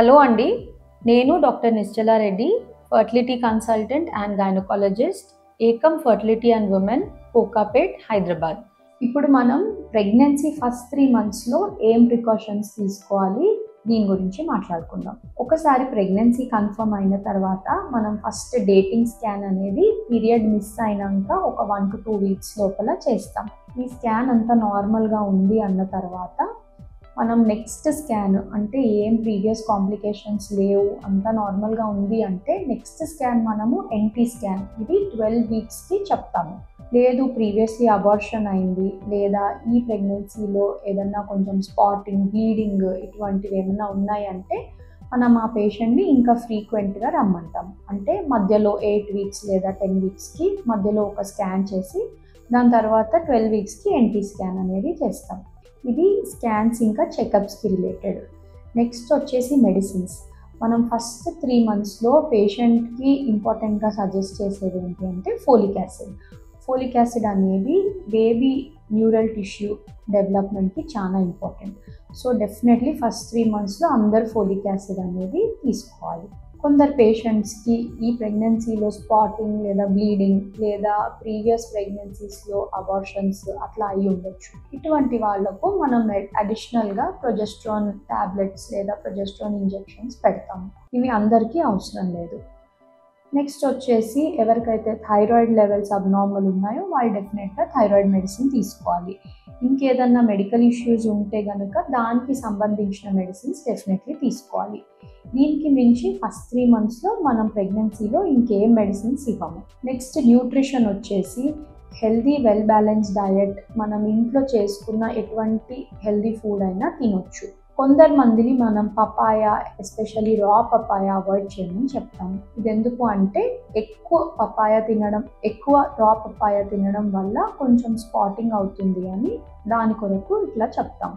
hello అండి నేను doctor Nischala Reddy fertility consultant and gynaecologist Ekam fertility and women Kokapet Hyderabad ఇప్పుడు మనం ప్రెగ్నెన్సీ ఫస్ట్ త్రీ మంత్స్లో ఏం ప్రికాషన్స్ తీసుకోవాలి దీని గురించి మాట్లాడుకుందాం ఒకసారి ప్రెగ్నెన్సీ కన్ఫర్మ్ అయిన తర్వాత మనం ఫస్ట్ డేటింగ్ స్కాన్ అనేది పీరియడ్ మిస్ అయినాక ఒక వన్ టు టూ వీక్స్ లోపల చేస్తాం ఈ స్కాన్ అంతా నార్మల్గా ఉంది అన్న తర్వాత మనం నెక్స్ట్ స్కాన్ అంటే ఏం ప్రీవియస్ కాంప్లికేషన్స్ లేవు అంతా నార్మల్గా ఉంది అంటే నెక్స్ట్ స్కాన్ మనము ఎన్టీ స్కాన్ ఇది ట్వెల్వ్ వీక్స్కి చెప్తాము లేదు ప్రీవియస్లీ అబార్షన్ అయింది లేదా ఈ ప్రెగ్నెన్సీలో ఏదన్నా కొంచెం స్పాటింగ్ బ్లీడింగ్ ఇటువంటివి ఏమైనా ఉన్నాయంటే మనం ఆ పేషెంట్ని ఇంకా ఫ్రీక్వెంట్గా రమ్మంటాం అంటే మధ్యలో ఎయిట్ వీక్స్ లేదా టెన్ వీక్స్కి మధ్యలో ఒక స్కాన్ చేసి దాని తర్వాత ట్వెల్వ్ వీక్స్కి ఎన్టీ స్కాన్ అనేది చేస్తాం ఇది స్కాన్స్ ఇంకా చెకప్స్కి రిలేటెడ్ నెక్స్ట్ వచ్చేసి మెడిసిన్స్ మనం ఫస్ట్ త్రీ మంత్స్లో పేషెంట్కి ఇంపార్టెంట్గా సజెస్ట్ చేసేది ఏంటి అంటే ఫోలిక్ యాసిడ్ ఫోలిక్ యాసిడ్ అనేది బేబీ న్యూరల్ టిష్యూ డెవలప్మెంట్కి చాలా important so definitely first three మంత్స్లో అందరు ఫోలిక్ యాసిడ్ అనేది తీసుకోవాలి కొందరు పేషెంట్స్కి ఈ ప్రెగ్నెన్సీలో స్పాటింగ్ లేదా బ్లీడింగ్ లేదా ప్రీవియస్ ప్రెగ్నెన్సీస్లో అబార్షన్స్ అట్లా అయి ఉండొచ్చు ఇటువంటి వాళ్ళకు మనం అడిషనల్గా ప్రొజెస్ట్రాన్ ట్యాబ్లెట్స్ లేదా ప్రొజెస్ట్రాన్ ఇంజెక్షన్స్ పెడతాము ఇవి అందరికీ అవసరం లేదు నెక్స్ట్ వచ్చేసి ఎవరికైతే థైరాయిడ్ లెవెల్స్ అబ్నార్మల్ ఉన్నాయో వాళ్ళు డెఫినెట్గా థైరాయిడ్ మెడిసిన్ తీసుకోవాలి ఇంకేదన్నా మెడికల్ ఇష్యూస్ ఉంటే కనుక దానికి సంబంధించిన మెడిసిన్స్ డెఫినెట్లీ తీసుకోవాలి దీనికి మించి ఫస్ట్ త్రీ మంత్స్లో మనం ప్రెగ్నెన్సీలో ఇంకేం మెడిసిన్స్ ఇవ్వము నెక్స్ట్ న్యూట్రిషన్ వచ్చేసి హెల్దీ వెల్ బ్యాలెన్స్ డయట్ మనం ఇంట్లో చేసుకున్న ఎటువంటి హెల్దీ ఫుడ్ అయినా తినొచ్చు కొందరు మందిని మనం papaya especially raw papaya avoid చేయమని చెప్తాము ఇది ఎందుకు అంటే ఎక్కువ పపాయ తినడం ఎక్కువ రా పపాయ తినడం వల్ల కొంచెం స్పాటింగ్ అవుతుంది అని దాని కొరకు ఇట్లా చెప్తాము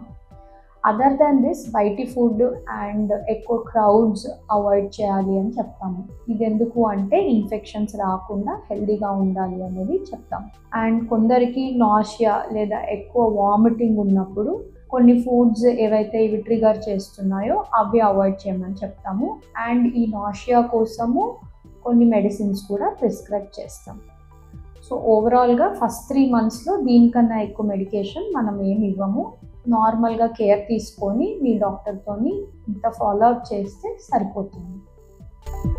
అదర్ దాన్ దిస్ బయటి ఫుడ్ అండ్ ఎక్కువ క్రౌడ్స్ అవాయిడ్ చేయాలి అని చెప్తాము ఇది ఎందుకు అంటే ఇన్ఫెక్షన్స్ రాకుండా హెల్దీగా ఉండాలి అనేది చెప్తాము అండ్ కొందరికి నాషియా లేదా ఎక్కువ వామిటింగ్ ఉన్నప్పుడు కొన్ని ఫుడ్స్ ఏవైతే ఇవి ట్రిగర్ చేస్తున్నాయో అవి అవాయిడ్ చేయమని చెప్తాము అండ్ ఈ నాషియా కోసము కొన్ని మెడిసిన్స్ కూడా ప్రిస్క్రైబ్ చేస్తాం సో ఓవరాల్గా ఫస్ట్ త్రీ మంత్స్లో దీనికన్నా ఎక్కువ మెడికేషన్ మనం ఏమి ఇవ్వము నార్మల్గా కేర్ తీసుకొని మీ డాక్టర్తోని ఇంత ఫాలో అప్ చేస్తే సరిపోతుంది